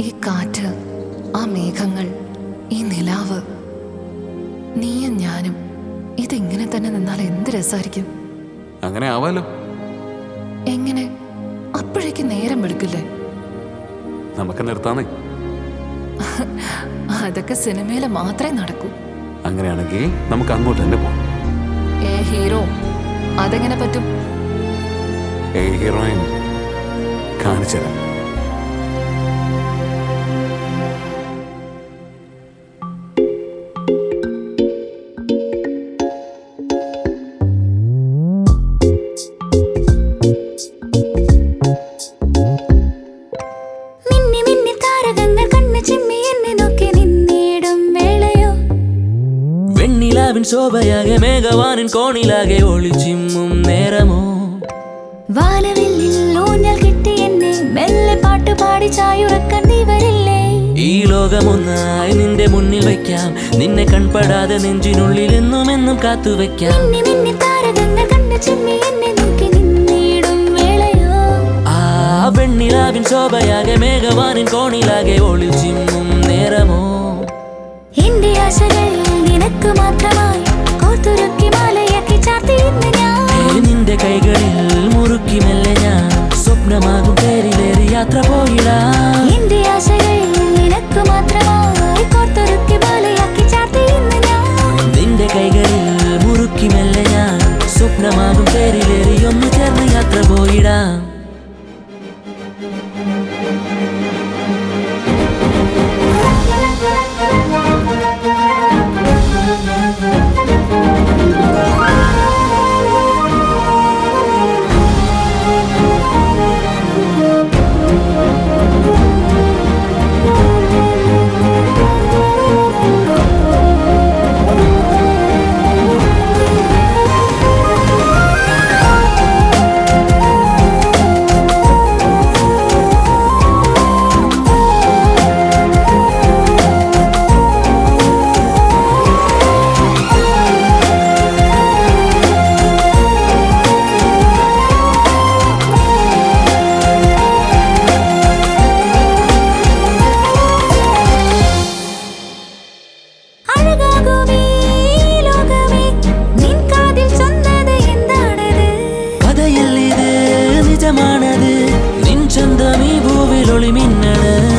ഈ കാറ്റ് ആ മേഘങ്ങൾ ഈ നിലാവ് നീയും ഞാനും ഇതിങ്ങനെ തന്നെ നിന്നാൽ എന്ത് രസമായിരിക്കും അങ്ങനെ ആവാലോ എങ്ങനെ അപ്പോഴേക്ക് നേരം വെളുക്കില്ലേ നമുക്ക് നിർത്താന്നേ അതൊക്കെ സിനിമയിൽ മാത്രമേ നടക്കൂ അങ്ങനെയാണെങ്കിൽ നമുക്ക് അങ്ങോട്ട് തന്നെ പോകാം ഏ ഹീറോ അതെങ്ങനെ പറ്റും ഏ ഹീറോയിൻ കാണിച്ചു തരാം മിന്നി മിന്നി താരകങ്ങൾ കണ്ണ് ചിമ്മി എന്നെ നോക്കി നിന്നിടും വേളയോ വെണ്ണിലാവിൻ ശോഭയാകെ മേഘവാനിൻ കോണിലാകെ ഒളിച്ചിമ്മും നേരമോ വാനവില്ലിൽ ഊഞ്ഞൽ കിട്ടി എന്നെ മെല്ലെ പാട്ട് പാടി ചായുറക്കാൻ നീ വരില്ലേ ഈ ലോകമൊന്നായി നിന്റെ മുന്നിൽ വയ്ക്കാം നിന്നെ കൺപടാതെ നെഞ്ചിനുള്ളിൽ എന്നും എന്നും കാത്തുവയ്ക്കാം മിന്നി മിന്നി താരകങ്ങൾ കണ്ണ് ചിമ്മി എന്നെ നോക്കി നിന്നിടും വേളയോ ആ വെണ്ണിലാവിൻ ശോഭയാകെ മേഘവാനിൻ കോണിലാകെ ഒളിച്ചിമ്മും നേരമോ എന്റെ ആശകൾ നിനക്ക് മാത്രമായി കോർത്തുരുക്കി മാലയാക്കി ചാർത്തി ഇന്ന് ഏ, ഞാൻ നിന്റെ കൈകളിൽ മുറുക്കി മെല്ലെ ഞാൻ സ്വപ്നമാകും പേരിലേറി യാത്ര പോയിടാം എന്റെ ആശകൾ നിനക്ക് മാത്രമായി കോർത്തുരുക്കി മാലയാക്കി ചാർത്തി ഇന്ന് ഞാൻ നിന്റെ കൈകളിൽ മുറുക്കി മെല്ലെ ഞാൻ സ്വപ്നമാകും പേരിലേറി ഒന്ന് ചേർന്ന് യാത്ര പോയിടാം അഴകാകുമേ ലോകമേ നിൻ കാതിൽ ചൊന്നത് എന്താണത് കഥയിൽ ഇത് നിജമാണത് നിൻ ചന്തം ഈ ഭൂവിൽ ഒളിമിന്നണ്